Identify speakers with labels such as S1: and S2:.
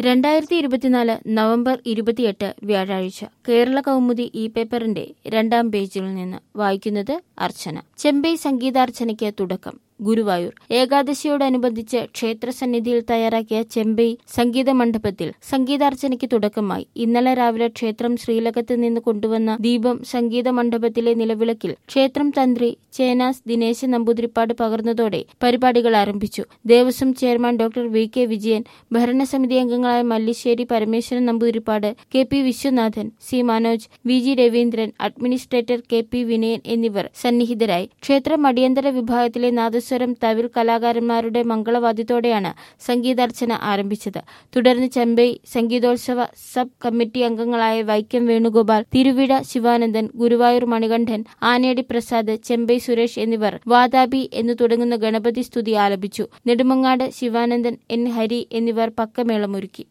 S1: രണ്ടായിരത്തി ഇരുപത്തിനാല് നവംബർ ഇരുപത്തിയെട്ട് വ്യാഴാഴ്ച കേരള കൗമുദി ഈ പേപ്പറിന്റെ രണ്ടാം പേജിൽ നിന്ന് വായിക്കുന്നത് അർച്ചന ചെമ്പൈ സംഗീതാർച്ചനയ്ക്ക് തുടക്കം ഗുരുവായൂർ ഏകാദശിയോടനുബന്ധിച്ച് ക്ഷേത്രസന്നിധിയിൽ തയ്യാറാക്കിയ ചെമ്പൈ സംഗീത മണ്ഡപത്തിൽ സംഗീതാർച്ചനയ്ക്ക് തുടക്കമായി ഇന്നലെ രാവിലെ ക്ഷേത്രം ശ്രീലകത്ത് നിന്ന് കൊണ്ടുവന്ന ദീപം സംഗീത മണ്ഡപത്തിലെ നിലവിളക്കിൽ ക്ഷേത്രം തന്ത്രി ചേനാസ് ദിനേശ് നമ്പൂതിരിപ്പാട് പകർന്നതോടെ പരിപാടികൾ ആരംഭിച്ചു Devaswom chairman doctor V K Vijayan ഭരണസമിതി അംഗങ്ങളായ Mallissery Parameswaran Namboothiripad K P Viswanathan C Manoj V G Raveendran administrator K P Vinayan എന്നിവർ സന്നിഹിതരായി ക്ഷേത്രം അടിയന്തര വിഭാഗത്തിലെ നാദസ്വരം തവിൽ കലാകാരന്മാരുടെ മംഗളവാദ്യത്തോടെയാണ് സംഗീതാർച്ചന ആരംഭിച്ചത് തുടർന്ന് ചെമ്പൈ സംഗീതോത്സവ സബ് കമ്മിറ്റി അംഗങ്ങളായ വൈക്കം വേണുഗോപാൽ തിരുവിഴ ശിവാനന്ദൻ ഗുരുവായൂർ മണികണ്ഠൻ ആനയടി പ്രസാദ് ചെമ്പൈ സുരേഷ് എന്നിവർ വാതാബി എന്നു തുടങ്ങുന്ന ഗണപതി സ്തുതി ആലപിച്ചു നെടുമങ്ങാട് ശിവാനന്ദൻ എൻ ഹരി എന്നിവർ പക്കമേളമൊരുക്കി